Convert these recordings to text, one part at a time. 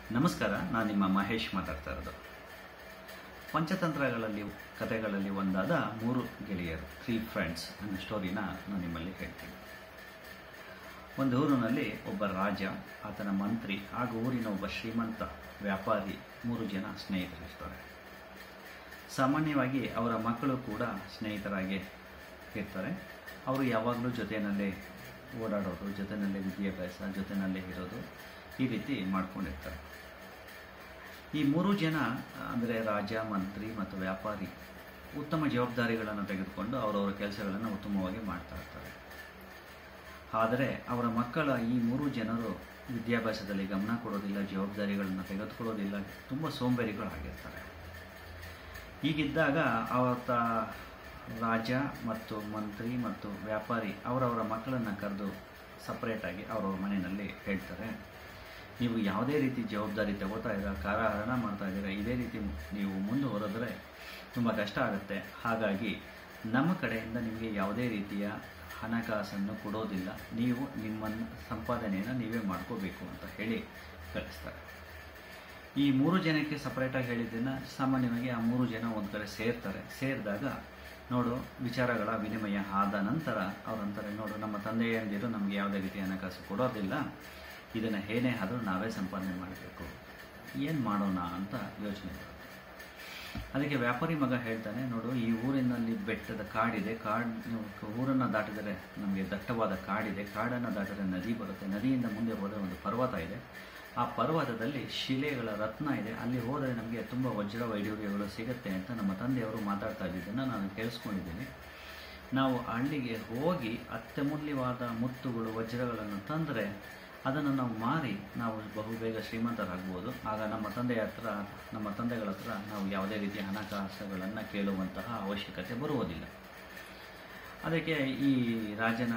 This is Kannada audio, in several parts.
ನಮಸ್ಕಾರ ನಾನು ನಿಮ್ಮ ಮಹೇಶ್ ಮಾತಾಡ್ತಾ ಇರೋದು ಪಂಚತಂತ್ರಗಳಲ್ಲಿ ಕಥೆಗಳಲ್ಲಿ ಒಂದಾದ ಮೂರು ಗೆಳೆಯರು ತ್ರೀ ಫ್ರೆಂಡ್ಸ್ ಅನ್ನೋ ಸ್ಟೋರಿನ ನಾನು ನಿಮ್ಮಲ್ಲಿ ಹೇಳ್ತೀನಿ ಒಂದು ಊರಿನಲ್ಲಿ ಒಬ್ಬ ರಾಜ ಆತನ ಮಂತ್ರಿ ಹಾಗೂ ಊರಿನ ಒಬ್ಬ ಶ್ರೀಮಂತ ವ್ಯಾಪಾರಿ ಮೂರು ಜನ ಸ್ನೇಹಿತರಿರ್ತಾರೆ ಸಾಮಾನ್ಯವಾಗಿ ಅವರ ಮಕ್ಕಳು ಕೂಡ ಸ್ನೇಹಿತರಾಗಿ ಇರ್ತಾರೆ ಅವರು ಯಾವಾಗಲೂ ಜೊತೆಯಲ್ಲೇ ಓಡಾಡೋದು ಜೊತೆಯಲ್ಲೇ ವಿದ್ಯಾಭ್ಯಾಸ ಜೊತೆಯಲ್ಲೇ ಇರೋದು ಈ ರೀತಿ ಮಾಡ್ಕೊಂಡಿರ್ತಾರೆ ಈ ಮೂರು ಜನ ಅಂದರೆ ರಾಜ ಮಂತ್ರಿ ಮತ್ತು ವ್ಯಾಪಾರಿ ಉತ್ತಮ ಜವಾಬ್ದಾರಿಗಳನ್ನು ತೆಗೆದುಕೊಂಡು ಅವರವರ ಕೆಲಸಗಳನ್ನು ಉತ್ತಮವಾಗಿ ಮಾಡ್ತಾ ಇರ್ತಾರೆ ಆದರೆ ಅವರ ಮಕ್ಕಳ ಈ ಮೂರು ಜನರು ವಿದ್ಯಾಭ್ಯಾಸದಲ್ಲಿ ಗಮನ ಕೊಡೋದಿಲ್ಲ ಜವಾಬ್ದಾರಿಗಳನ್ನು ತೆಗೆದುಕೊಳ್ಳೋದಿಲ್ಲ ತುಂಬ ಸೋಂಬೇರಿಗಳಾಗಿರ್ತಾರೆ ಹೀಗಿದ್ದಾಗ ಅವತ್ತ ರಾಜ ಮತ್ತು ಮಂತ್ರಿ ಮತ್ತು ವ್ಯಾಪಾರಿ ಅವರವರ ಮಕ್ಕಳನ್ನು ಕರೆದು ಸಪ್ರೇಟಾಗಿ ಅವರವ್ರ ಮನೆಯಲ್ಲಿ ಹೇಳ್ತಾರೆ ನೀವು ಯಾವುದೇ ರೀತಿ ಜವಾಬ್ದಾರಿ ತಗೋತಾ ಇದ್ದೀರಾ ಕಾರಹರಣ ಮಾಡ್ತಾ ಇದ್ದೀರಾ ಇದೇ ರೀತಿ ನೀವು ಮುಂದುವರೆದ್ರೆ ತುಂಬ ಕಷ್ಟ ಆಗುತ್ತೆ ಹಾಗಾಗಿ ನಮ್ಮ ಕಡೆಯಿಂದ ನಿಮಗೆ ಯಾವುದೇ ರೀತಿಯ ಹಣಕಾಸನ್ನು ಕೊಡೋದಿಲ್ಲ ನೀವು ನಿಮ್ಮ ಸಂಪಾದನೆಯನ್ನು ನೀವೇ ಮಾಡ್ಕೋಬೇಕು ಅಂತ ಹೇಳಿ ಕಳಿಸ್ತಾರೆ ಈ ಮೂರು ಜನಕ್ಕೆ ಸಪ್ರೇಟಾಗಿ ಹೇಳಿದ್ದನ್ನು ಸಾಮಾನ್ಯವಾಗಿ ಆ ಮೂರು ಜನ ಒಂದು ಕಡೆ ಸೇರ್ತಾರೆ ಸೇರಿದಾಗ ನೋಡು ವಿಚಾರಗಳ ವಿನಿಮಯ ಆದ ನಂತರ ಅವರಂತಾರೆ ನೋಡು ನಮ್ಮ ತಂದೆಯಂದಿರು ನಮಗೆ ಯಾವುದೇ ರೀತಿ ಹಣಕಾಸು ಕೊಡೋದಿಲ್ಲ ಇದನ್ನು ಏನೇ ಆದರೂ ನಾವೇ ಸಂಪಾದನೆ ಮಾಡಬೇಕು ಏನು ಮಾಡೋಣ ಅಂತ ಯೋಚನೆ ಬರುತ್ತೆ ಅದಕ್ಕೆ ವ್ಯಾಪಾರಿ ಮಗ ಹೇಳ್ತಾನೆ ನೋಡು ಈ ಊರಿನಲ್ಲಿ ಬೆಟ್ಟದ ಕಾಡಿದೆ ಕಾಡು ಊರನ್ನು ದಾಟಿದರೆ ನಮಗೆ ದಟ್ಟವಾದ ಕಾಡಿದೆ ಕಾಡನ್ನು ದಾಟಿದರೆ ನದಿ ಬರುತ್ತೆ ನದಿಯಿಂದ ಮುಂದೆ ಹೋದರೆ ಒಂದು ಪರ್ವತ ಇದೆ ಆ ಪರ್ವತದಲ್ಲಿ ಶಿಲೆಗಳ ರತ್ನ ಇದೆ ಅಲ್ಲಿ ಹೋದರೆ ನಮಗೆ ತುಂಬ ವಜ್ರ ವೈಡೂರ್ಯಗಳು ಸಿಗುತ್ತೆ ಅಂತ ನಮ್ಮ ತಂದೆಯವರು ಮಾತಾಡ್ತಾ ಇದ್ದಿದ್ದನ್ನು ನಾನು ಕೇಳಿಸ್ಕೊಂಡಿದ್ದೀನಿ ನಾವು ಹಳ್ಳಿಗೆ ಹೋಗಿ ಅತ್ಯಮೂಲ್ಯವಾದ ಮುತ್ತುಗಳು ವಜ್ರಗಳನ್ನು ತಂದರೆ ಅದನ್ನು ನಾವು ಮಾರಿ ನಾವು ಬಹುಬೇಗ ಶ್ರೀಮಂತರಾಗ್ಬೋದು ಆಗ ನಮ್ಮ ತಂದೆಯ ಹತ್ರ ನಮ್ಮ ತಂದೆಗಳ ಹತ್ರ ನಾವು ಯಾವುದೇ ರೀತಿಯ ಹಣಕಾಸುಗಳನ್ನು ಕೇಳುವಂತಹ ಅವಶ್ಯಕತೆ ಬರುವುದಿಲ್ಲ ಅದಕ್ಕೆ ಈ ರಾಜನ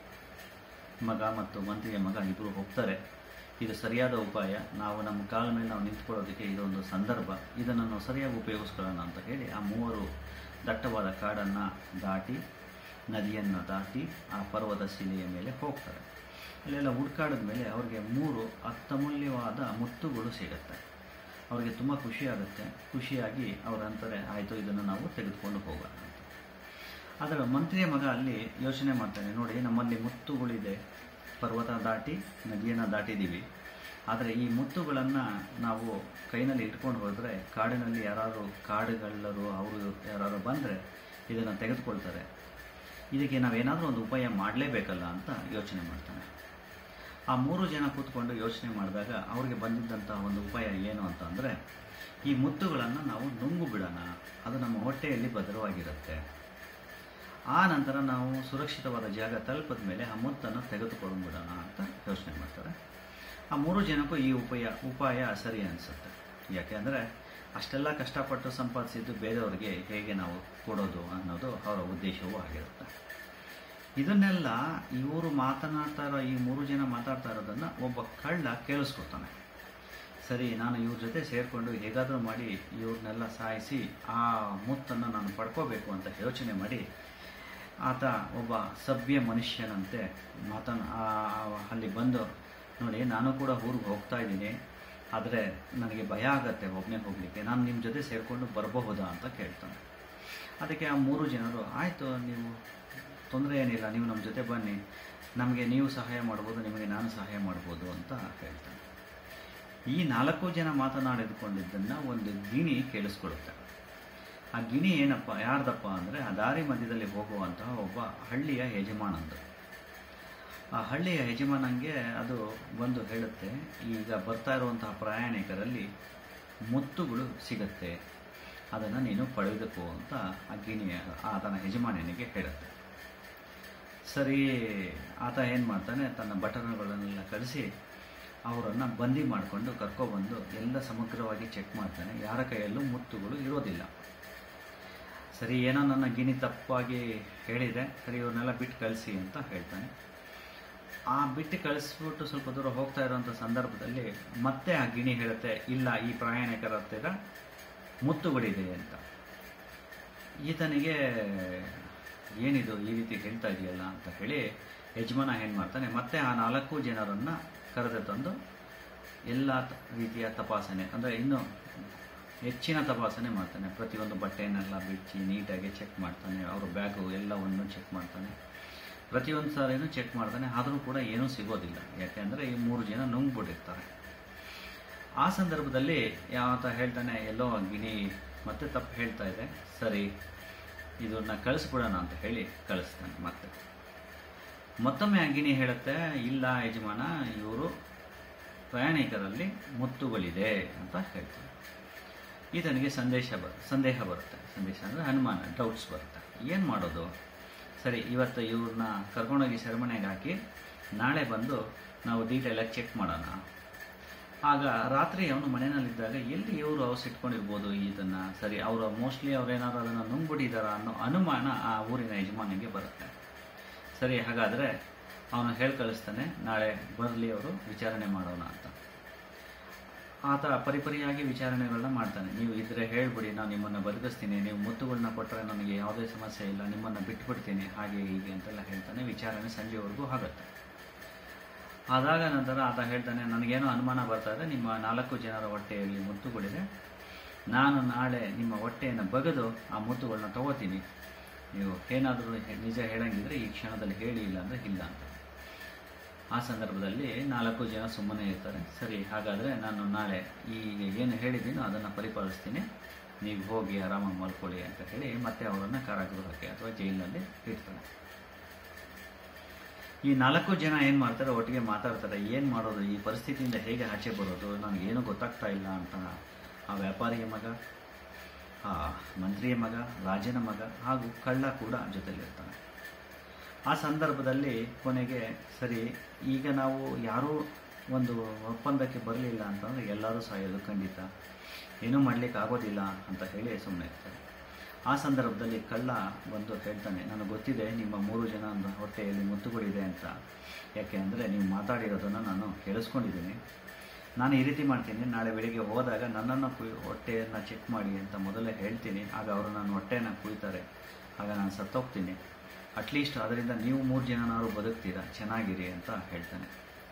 ಮಗ ಮತ್ತು ಮಂತ್ರಿಯ ಮಗ ಇಬ್ಬರು ಹೋಗ್ತಾರೆ ಇದು ಸರಿಯಾದ ಉಪಾಯ ನಾವು ನಮ್ಮ ಕಾಲ ಮೇಲೆ ನಾವು ನಿಂತ್ಕೊಳ್ಳೋದಕ್ಕೆ ಇದೊಂದು ಸಂದರ್ಭ ಇದನ್ನು ನಾವು ಸರಿಯಾಗಿ ಉಪಯೋಗಿಸ್ಕೊಳ್ಳೋಣ ಅಂತ ಹೇಳಿ ಆ ಮೂವರು ದಟ್ಟವಾದ ಕಾಡನ್ನು ದಾಟಿ ನದಿಯನ್ನು ದಾಟಿ ಆ ಪರ್ವತ ಶಿಲೆಯ ಮೇಲೆ ಹೋಗ್ತಾರೆ ಅಲ್ಲೆಲ್ಲ ಹುಡ್ಕಾಡಿದ ಮೇಲೆ ಅವ್ರಿಗೆ ಮೂರು ಅತ್ಯಮೂಲ್ಯವಾದ ಮುತ್ತುಗಳು ಸಿಗುತ್ತೆ ಅವ್ರಿಗೆ ತುಂಬ ಖುಷಿಯಾಗುತ್ತೆ ಖುಷಿಯಾಗಿ ಅವರಂತಾರೆ ಆಯಿತು ಇದನ್ನು ನಾವು ತೆಗೆದುಕೊಂಡು ಹೋಗೋಣ ಅಂತ ಆದರೆ ಮಂತ್ರಿಯ ಮಗ ಅಲ್ಲಿ ಯೋಚನೆ ಮಾಡ್ತಾನೆ ನೋಡಿ ನಮ್ಮಲ್ಲಿ ಮುತ್ತುಗಳಿದೆ ಪರ್ವತ ದಾಟಿ ನದಿಯನ್ನು ದಾಟಿದ್ದೀವಿ ಆದರೆ ಈ ಮುತ್ತುಗಳನ್ನು ನಾವು ಕೈನಲ್ಲಿ ಇಟ್ಕೊಂಡು ಹೋದರೆ ಕಾಡಿನಲ್ಲಿ ಯಾರಾದರೂ ಕಾಡುಗಳ್ಳರು ಅವರು ಯಾರಾದರೂ ಬಂದರೆ ಇದನ್ನು ತೆಗೆದುಕೊಳ್ತಾರೆ ಇದಕ್ಕೆ ನಾವೇನಾದರೂ ಒಂದು ಉಪಾಯ ಮಾಡಲೇಬೇಕಲ್ಲ ಅಂತ ಯೋಚನೆ ಮಾಡ್ತಾನೆ ಆ ಮೂರು ಜನ ಕೂತ್ಕೊಂಡು ಯೋಚನೆ ಮಾಡಿದಾಗ ಅವ್ರಿಗೆ ಬಂದಿದ್ದಂಥ ಒಂದು ಉಪಾಯ ಏನು ಅಂತ ಅಂದರೆ ಈ ಮುತ್ತುಗಳನ್ನು ನಾವು ನುಂಗು ಬಿಡೋಣ ಅದು ನಮ್ಮ ಹೊಟ್ಟೆಯಲ್ಲಿ ಭದ್ರವಾಗಿರುತ್ತೆ ಆ ನಂತರ ನಾವು ಸುರಕ್ಷಿತವಾದ ಜಾಗ ತಲುಪಿದ ಮೇಲೆ ಆ ಮುತ್ತನ್ನು ತೆಗೆದುಕೊಂಡು ಬಿಡೋಣ ಅಂತ ಯೋಚನೆ ಮಾಡ್ತಾರೆ ಆ ಮೂರು ಜನಕ್ಕೂ ಈ ಉಪಾಯ ಉಪಾಯ ಸರಿ ಅನಿಸುತ್ತೆ ಯಾಕೆ ಅಂದರೆ ಅಷ್ಟೆಲ್ಲ ಕಷ್ಟಪಟ್ಟು ಸಂಪಾದಿಸಿದ್ದು ಬೇರೆಯವರಿಗೆ ಹೇಗೆ ನಾವು ಕೊಡೋದು ಅನ್ನೋದು ಅವರ ಉದ್ದೇಶವೂ ಆಗಿರುತ್ತೆ ಇದನ್ನೆಲ್ಲ ಇವರು ಮಾತನಾಡ್ತಾ ಇರೋ ಈ ಮೂರು ಜನ ಮಾತಾಡ್ತಾ ಇರೋದನ್ನು ಒಬ್ಬ ಕಳ್ಳ ಕೇಳಿಸ್ಕೊತಾನೆ ಸರಿ ನಾನು ಇವ್ರ ಜೊತೆ ಸೇರಿಕೊಂಡು ಹೇಗಾದರೂ ಮಾಡಿ ಇವ್ರನ್ನೆಲ್ಲ ಸಾಯಿಸಿ ಆ ಮುತ್ತನ್ನು ನಾನು ಪಡ್ಕೋಬೇಕು ಅಂತ ಯೋಚನೆ ಮಾಡಿ ಆತ ಒಬ್ಬ ಸಭ್ಯ ಮನುಷ್ಯನಂತೆ ಮಾತನ ಅಲ್ಲಿ ಬಂದು ನೋಡಿ ನಾನು ಕೂಡ ಊರಿಗೆ ಹೋಗ್ತಾ ಇದ್ದೀನಿ ಆದರೆ ನನಗೆ ಭಯ ಆಗತ್ತೆ ಒಬ್ಬನೇ ಹೋಗಲಿಕ್ಕೆ ನಾನು ನಿಮ್ಮ ಜೊತೆ ಸೇರಿಕೊಂಡು ಬರಬಹುದಾ ಅಂತ ಕೇಳ್ತಾನೆ ಅದಕ್ಕೆ ಆ ಮೂರು ಜನರು ಆಯಿತು ನೀವು ತೊಂದರೆ ಏನಿಲ್ಲ ನೀವು ನಮ್ಮ ಜೊತೆ ಬನ್ನಿ ನಮಗೆ ನೀವು ಸಹಾಯ ಮಾಡ್ಬೋದು ನಿಮಗೆ ನಾನು ಸಹಾಯ ಮಾಡ್ಬೋದು ಅಂತ ಹೇಳ್ತಾನೆ ಈ ನಾಲ್ಕು ಜನ ಮಾತನಾಡಿದುಕೊಂಡಿದ್ದನ್ನು ಒಂದು ಗಿಣಿ ಕೇಳಿಸ್ಕೊಳ್ಳುತ್ತೆ ಆ ಗಿಣಿ ಏನಪ್ಪ ಯಾರ್ದಪ್ಪ ಅಂದರೆ ಆ ದಾರಿ ಮಧ್ಯದಲ್ಲಿ ಹೋಗುವಂತಹ ಒಬ್ಬ ಹಳ್ಳಿಯ ಯಜಮಾನಂದು ಆ ಹಳ್ಳಿಯ ಯಜಮಾನಂಗೆ ಅದು ಬಂದು ಹೇಳುತ್ತೆ ಈಗ ಬರ್ತಾ ಇರುವಂತಹ ಪ್ರಯಾಣಿಕರಲ್ಲಿ ಮುತ್ತುಗಳು ಸಿಗತ್ತೆ ಅದನ್ನು ನೀನು ಪಡೆದುಕೋ ಅಂತ ಆ ಗಿಣಿಯ ಆತನ ಯಜಮಾನನಿಗೆ ಹೇಳುತ್ತೆ ಸರಿ ಆತ ಏನು ಮಾಡ್ತಾನೆ ತನ್ನ ಬಟನ್ಗಳನ್ನೆಲ್ಲ ಕಳಿಸಿ ಅವರನ್ನು ಬಂದಿ ಮಾಡಿಕೊಂಡು ಕರ್ಕೊಬಂದು ಎಲ್ಲ ಸಮಗ್ರವಾಗಿ ಚೆಕ್ ಮಾಡ್ತಾನೆ ಯಾರ ಕೈಯಲ್ಲೂ ಮುತ್ತುಗಳು ಇರೋದಿಲ್ಲ ಸರಿ ಏನೋ ನನ್ನ ಗಿಣಿ ತಪ್ಪಾಗಿ ಹೇಳಿದೆ ಸರಿ ಇವ್ರನ್ನೆಲ್ಲ ಬಿಟ್ಟು ಕಳಿಸಿ ಅಂತ ಹೇಳ್ತಾನೆ ಆ ಬಿಟ್ಟು ಕಳಿಸ್ಬಿಟ್ಟು ಸ್ವಲ್ಪ ದೂರ ಹೋಗ್ತಾ ಇರೋಂಥ ಸಂದರ್ಭದಲ್ಲಿ ಮತ್ತೆ ಆ ಗಿಣಿ ಹೇಳುತ್ತೆ ಇಲ್ಲ ಈ ಪ್ರಯಾಣಿಕರ ಹತ್ತಿರ ಮುತ್ತುಗಳಿದೆ ಅಂತ ಈತನಿಗೆ ಏನಿದು ಈ ರೀತಿ ಹೇಳ್ತಾ ಇದೆಯಲ್ಲ ಅಂತ ಹೇಳಿ ಯಜಮಾನ ಏನು ಮಾಡ್ತಾನೆ ಮತ್ತೆ ಆ ನಾಲ್ಕು ಜನರನ್ನು ಕರೆದು ತಂದು ಎಲ್ಲ ತ- ರೀತಿಯ ತಪಾಸಣೆ ಅಂದರೆ ಇನ್ನೂ ಹೆಚ್ಚಿನ ತಪಾಸಣೆ ಮಾಡ್ತಾನೆ ಪ್ರತಿಯೊಂದು ಬಟ್ಟೆಯನ್ನೆಲ್ಲ ಬಿಚ್ಚಿ ನೀಟಾಗಿ ಚೆಕ್ ಮಾಡ್ತಾನೆ ಅವ್ರ ಬ್ಯಾಗು ಎಲ್ಲವನ್ನು ಚೆಕ್ ಮಾಡ್ತಾನೆ ಪ್ರತಿಯೊಂದು ಸಾರಿನೂ ಚೆಕ್ ಮಾಡ್ತಾನೆ ಆದರೂ ಕೂಡ ಏನೂ ಸಿಗೋದಿಲ್ಲ ಯಾಕೆಂದರೆ ಈ ಮೂರು ಜನ ನುಂಗ್ಬಿಟ್ಟಿರ್ತಾರೆ ಆ ಸಂದರ್ಭದಲ್ಲಿ ಯಾವತ್ತ ಹೇಳ್ತಾನೆ ಎಲ್ಲೋ ಗಿಣಿ ಮತ್ತೆ ತಪ್ಪು ಹೇಳ್ತಾ ಇದೆ ಸರಿ ಇದನ್ನ ಕಳಿಸ್ಬಿಡೋಣ ಅಂತ ಹೇಳಿ ಕಳಿಸ್ತಾನೆ ಮತ್ತೆ ಮತ್ತೊಮ್ಮೆ ಆ ಗಿಣಿ ಹೇಳುತ್ತೆ ಇಲ್ಲ ಯಜಮಾನ ಇವರು ಪ್ರಯಾಣಿಕರಲ್ಲಿ ಮುತ್ತುಗಳಿದೆ ಅಂತ ಹೇಳ್ತಾರೆ ಈತನಿಗೆ ಸಂದೇಶ ಬ ಸಂದೇಹ ಬರುತ್ತೆ ಸಂದೇಶ ಅಂದರೆ ಅನುಮಾನ ಡೌಟ್ಸ್ ಬರುತ್ತೆ ಏನು ಮಾಡೋದು ಸರಿ ಇವತ್ತು ಇವ್ರನ್ನ ಕರ್ಕೊಂಡೋಗಿ ಸೆರೆಮನೆಗೆ ಹಾಕಿ ನಾಳೆ ಬಂದು ನಾವು ಡೀಟೇಲಾಗಿ ಚೆಕ್ ಮಾಡೋಣ ಆಗ ರಾತ್ರಿ ಅವನು ಮನೆಯಲ್ಲಿದ್ದಾಗ ಎಲ್ಲಿ ಇವರು ಔಸ್ ಇಟ್ಕೊಂಡಿರ್ಬೋದು ಇದನ್ನ ಸರಿ ಅವರು ಮೋಸ್ಟ್ಲಿ ಅವ್ರೇನಾದ್ರು ಅದನ್ನು ನುಂಗ್ಬಿಟ್ಟಿದ್ದಾರ ಅನ್ನೋ ಅನುಮಾನ ಆ ಊರಿನ ಯಜಮಾನಿಗೆ ಬರುತ್ತೆ ಸರಿ ಹಾಗಾದರೆ ಅವನು ಹೇಳಿ ಕಳಿಸ್ತಾನೆ ನಾಳೆ ಬರಲಿ ಅವರು ವಿಚಾರಣೆ ಮಾಡೋಣ ಅಂತ ಆತ ಪರಿಪರಿಯಾಗಿ ವಿಚಾರಣೆಗಳನ್ನ ಮಾಡ್ತಾನೆ ನೀವು ಇದ್ರೆ ಹೇಳ್ಬಿಡಿ ನಾನು ನಿಮ್ಮನ್ನು ಬದುಕಿಸ್ತೀನಿ ನೀವು ಮುತ್ತುಗಳನ್ನ ಕೊಟ್ಟರೆ ನನಗೆ ಯಾವುದೇ ಸಮಸ್ಯೆ ಇಲ್ಲ ನಿಮ್ಮನ್ನು ಬಿಟ್ಬಿಡ್ತೀನಿ ಹಾಗೆ ಹೀಗೆ ಅಂತೆಲ್ಲ ಹೇಳ್ತಾನೆ ವಿಚಾರಣೆ ಸಂಜೆವರೆಗೂ ಆಗುತ್ತೆ ಅದಾದ ನಂತರ ಆತ ಹೇಳ್ತಾನೆ ನನಗೇನೋ ಅನುಮಾನ ಬರ್ತಾ ಇದೆ ನಿಮ್ಮ ನಾಲ್ಕು ಜನರ ಹೊಟ್ಟೆಯಲ್ಲಿ ಮುತ್ತುಗಳಿದೆ ನಾನು ನಾಳೆ ನಿಮ್ಮ ಹೊಟ್ಟೆಯನ್ನು ಬಗೆದು ಆ ಮುತ್ತುಗಳನ್ನ ತಗೋತೀನಿ ನೀವು ಏನಾದರೂ ನಿಜ ಹೇಳಂಗಿದ್ರೆ ಈ ಕ್ಷಣದಲ್ಲಿ ಹೇಳಿ ಇಲ್ಲ ಅಂದರೆ ಇಲ್ಲ ಅಂತ ಆ ಸಂದರ್ಭದಲ್ಲಿ ನಾಲ್ಕು ಜನ ಸುಮ್ಮನೆ ಇರ್ತಾರೆ ಸರಿ ಹಾಗಾದರೆ ನಾನು ನಾಳೆ ಈಗ ಏನು ಹೇಳಿದ್ದೀನೋ ಅದನ್ನು ಪರಿಪಾಲಿಸ್ತೀನಿ ನೀವು ಹೋಗಿ ಆರಾಮಾಗಿ ಮಲ್ಕೊಳ್ಳಿ ಅಂತ ಹೇಳಿ ಮತ್ತೆ ಅವರನ್ನು ಕಾರಾಗೃಹಕ್ಕೆ ಅಥವಾ ಜೈಲಿನಲ್ಲಿ ಇಡ್ತಾರೆ ಈ ನಾಲ್ಕು ಜನ ಏನು ಮಾಡ್ತಾರೆ ಒಟ್ಟಿಗೆ ಮಾತಾಡ್ತಾರೆ ಏನು ಮಾಡೋದು ಈ ಪರಿಸ್ಥಿತಿಯಿಂದ ಹೇಗೆ ಆಚೆ ಬರೋದು ನನಗೇನು ಗೊತ್ತಾಗ್ತಾ ಇಲ್ಲ ಅಂತ ಆ ವ್ಯಾಪಾರಿಯ ಮಗ ಆ ಮಂತ್ರಿಯ ಮಗ ರಾಜನ ಮಗ ಹಾಗೂ ಕಳ್ಳ ಕೂಡ ಜೊತೆಲಿರ್ತಾನೆ ಆ ಸಂದರ್ಭದಲ್ಲಿ ಕೊನೆಗೆ ಸರಿ ಈಗ ನಾವು ಯಾರೂ ಒಂದು ಒಪ್ಪಂದಕ್ಕೆ ಬರಲಿಲ್ಲ ಅಂತಂದರೆ ಎಲ್ಲರೂ ಸಾಯೋದು ಖಂಡಿತ ಏನೂ ಮಾಡಲಿಕ್ಕೆ ಆಗೋದಿಲ್ಲ ಅಂತ ಹೇಳಿ ಸುಮ್ಮನೆ ಇರ್ತಾರೆ ಆ ಸಂದರ್ಭದಲ್ಲಿ ಕಳ್ಳ ಬಂದು ಹೇಳ್ತಾನೆ ನನಗೆ ಗೊತ್ತಿದೆ ನಿಮ್ಮ ಮೂರು ಜನ ಹೊಟ್ಟೆಯಲ್ಲಿ ಮುತ್ತುಗಳಿದೆ ಅಂತ ಯಾಕೆ ಅಂದರೆ ನೀವು ಮಾತಾಡಿರೋದನ್ನು ನಾನು ಕೇಳಿಸ್ಕೊಂಡಿದ್ದೀನಿ ನಾನು ಈ ರೀತಿ ಮಾಡ್ತೀನಿ ನಾಳೆ ಬೆಳಿಗ್ಗೆ ಹೋದಾಗ ನನ್ನನ್ನು ಕುಯ್ ಹೊಟ್ಟೆಯನ್ನು ಚೆಕ್ ಮಾಡಿ ಅಂತ ಮೊದಲೇ ಹೇಳ್ತೀನಿ ಆಗ ಅವರು ನನ್ನ ಹೊಟ್ಟೆಯನ್ನು ಕುಯ್ತಾರೆ ಆಗ ನಾನು ಸತ್ತೋಗ್ತೀನಿ ಅಟ್ಲೀಸ್ಟ್ ಅದರಿಂದ ನೀವು ಮೂರು ಜನನಾದ್ರು ಬದುಕ್ತೀರಾ ಚೆನ್ನಾಗಿರಿ ಅಂತ ಹೇಳ್ತಾನೆ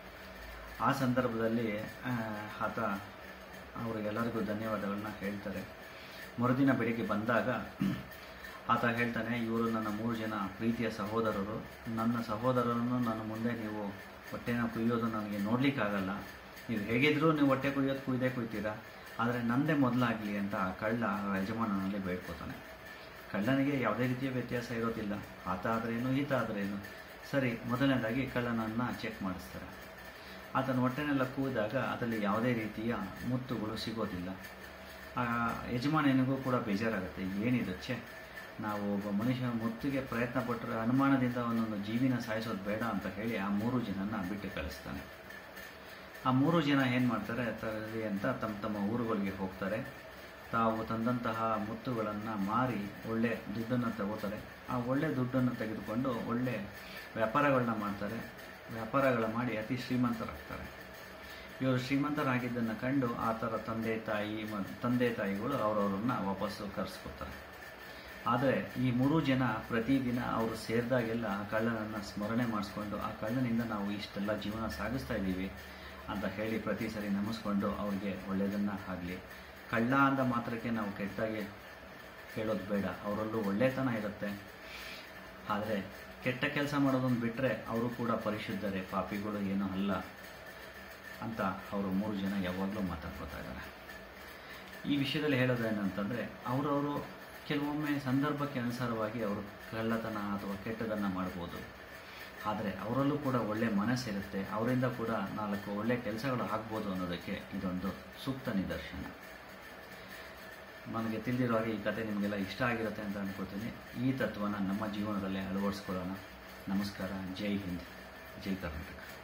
ಆ ಸಂದರ್ಭದಲ್ಲಿ ಆ, ಆತ ಅವರಿಗೆಲ್ಲರಿಗೂ ಧನ್ಯವಾದಗಳನ್ನ ಹೇಳ್ತಾರೆ ಮರುದಿನ ಬೆಳಿಗ್ಗೆ ಬಂದಾಗ ಆತ ಹೇಳ್ತಾನೆ ಇವರು ನನ್ನ ಮೂರು ಜನ ಪ್ರೀತಿಯ ಸಹೋದರರು ನನ್ನ ಸಹೋದರರನ್ನು ನನ್ನ ಮುಂದೆ ನೀವು ಹೊಟ್ಟೆನ ಕುಯ್ಯೋದು ನನಗೆ ನೋಡಲಿಕ್ಕಾಗಲ್ಲ ನೀವು ಹೇಗಿದ್ರೂ ನೀವು ಹೊಟ್ಟೆ ಕುಯ್ಯೋದು ಕುಯ್ದೇ ಕುಯ್ತೀರಾ ಆದರೆ ನಂದೇ ಮೊದಲಾಗಲಿ ಅಂತ ಆ ಕಳ್ಳ ಆ ಯಜಮಾನನಲ್ಲಿ ಬೇಡ್ಕೋತಾನೆ ಕಳ್ಳನಿಗೆ ಯಾವುದೇ ರೀತಿಯ ವ್ಯತ್ಯಾಸ ಇರೋದಿಲ್ಲ ಆತ ಆದ್ರೇನು ಈತ ಆದ್ರೇನು ಸರಿ ಮೊದಲನೇದಾಗಿ ಕಳ್ಳನನ್ನು ಚೆಕ್ ಮಾಡಿಸ್ತಾರೆ ಆತನ ಹೊಟ್ಟೆನೆಲ್ಲ ಕೂದಾಗ ಅದರಲ್ಲಿ ಯಾವುದೇ ರೀತಿಯ ಮುತ್ತುಗಳು ಸಿಗೋದಿಲ್ಲ ಆ ಯಜಮಾನನಿಗೂ ಕೂಡ ಬೇಜಾರಾಗುತ್ತೆ ಏನಿದು ಛೆ ನಾವು ಒಬ್ಬ ಮನುಷ್ಯ ಮುತ್ತಿಗೆ ಪ್ರಯತ್ನ ಪಟ್ಟರೆ ಅನುಮಾನದಿಂದ ಒಂದೊಂದು ಜೀವಿನ ಸಾಯಿಸೋದು ಬೇಡ ಅಂತ ಹೇಳಿ ಆ ಮೂರು ಜನನ ಬಿಟ್ಟು ಕಳಿಸ್ತಾನೆ ಆ ಮೂರು ಜನ ಏನು ಮಾಡ್ತಾರೆ ತರಲಿ ಅಂತ ತಮ್ಮ ತಮ್ಮ ಊರುಗಳಿಗೆ ಹೋಗ್ತಾರೆ ತಾವು ತಂದಂತಹ ಮುತ್ತುಗಳನ್ನು ಮಾರಿ ಒಳ್ಳೆ ದುಡ್ಡನ್ನು ತಗೋತಾರೆ ಆ ಒಳ್ಳೆ ದುಡ್ಡನ್ನು ತೆಗೆದುಕೊಂಡು ಒಳ್ಳೆ ವ್ಯಾಪಾರಗಳನ್ನ ಮಾಡ್ತಾರೆ ವ್ಯಾಪಾರಗಳ ಮಾಡಿ ಅತಿ ಶ್ರೀಮಂತರಾಗ್ತಾರೆ ಇವರು ಶ್ರೀಮಂತರಾಗಿದ್ದನ್ನು ಕಂಡು ಆ ಥರ ತಂದೆ ತಾಯಿ ಮ ತಂದೆ ತಾಯಿಗಳು ಅವರವರನ್ನ ವಾಪಸ್ಸು ಕರೆಸ್ಕೊತಾರೆ ಆದರೆ ಈ ಮೂರು ಜನ ಪ್ರತಿದಿನ ಅವರು ಸೇರಿದಾಗೆಲ್ಲ ಆ ಕಳ್ಳನನ್ನು ಸ್ಮರಣೆ ಮಾಡಿಸ್ಕೊಂಡು ಆ ಕಳ್ಳನಿಂದ ನಾವು ಇಷ್ಟೆಲ್ಲ ಜೀವನ ಸಾಗಿಸ್ತಾ ಇದ್ದೀವಿ ಅಂತ ಹೇಳಿ ಪ್ರತಿ ಸರಿ ನಮಿಸ್ಕೊಂಡು ಅವ್ರಿಗೆ ಒಳ್ಳೆಯದನ್ನು ಆಗಲಿ ಕಳ್ಳ ಅಂದ ಮಾತ್ರಕ್ಕೆ ನಾವು ಕೆಟ್ಟಾಗಿ ಹೇಳೋದು ಬೇಡ ಅವರಲ್ಲೂ ಒಳ್ಳೆತನ ಇರುತ್ತೆ ಆದರೆ ಕೆಟ್ಟ ಕೆಲಸ ಮಾಡೋದನ್ನು ಬಿಟ್ಟರೆ ಅವರು ಕೂಡ ಪರಿಶುದ್ಧರೇ ಪಾಪಿಗಳು ಏನೂ ಅಲ್ಲ ಅಂತ ಅವರು ಮೂರು ಜನ ಯಾವಾಗಲೂ ಮಾತಾಡ್ಕೋತಾ ಇದ್ದಾರೆ ಈ ವಿಷಯದಲ್ಲಿ ಹೇಳೋದು ಏನಂತಂದರೆ ಅವರವರು ಕೆಲವೊಮ್ಮೆ ಸಂದರ್ಭಕ್ಕೆ ಅನುಸಾರವಾಗಿ ಅವರು ಕಳ್ಳತನ ಅಥವಾ ಕೆಟ್ಟದನ್ನು ಮಾಡ್ಬೋದು ಆದರೆ ಅವರಲ್ಲೂ ಕೂಡ ಒಳ್ಳೆ ಮನಸ್ಸಿರುತ್ತೆ ಅವರಿಂದ ಕೂಡ ನಾಲ್ಕು ಒಳ್ಳೆ ಕೆಲಸಗಳು ಆಗ್ಬೋದು ಅನ್ನೋದಕ್ಕೆ ಇದೊಂದು ಸೂಕ್ತ ನಿದರ್ಶನ ನನಗೆ ತಿಳಿದಿರೋ ಹಾಗೆ ಈ ಕತೆ ನಿಮಗೆಲ್ಲ ಇಷ್ಟ ಆಗಿರುತ್ತೆ ಅಂತ ಅನ್ಕೋತೀನಿ ಈ ತತ್ವನ ನಮ್ಮ ಜೀವನದಲ್ಲಿ ಅಳವಡಿಸ್ಕೊಳ್ಳೋಣ ನಮಸ್ಕಾರ ಜೈ ಹಿಂದ್ ಜೈ ಕರ್ನಾಟಕ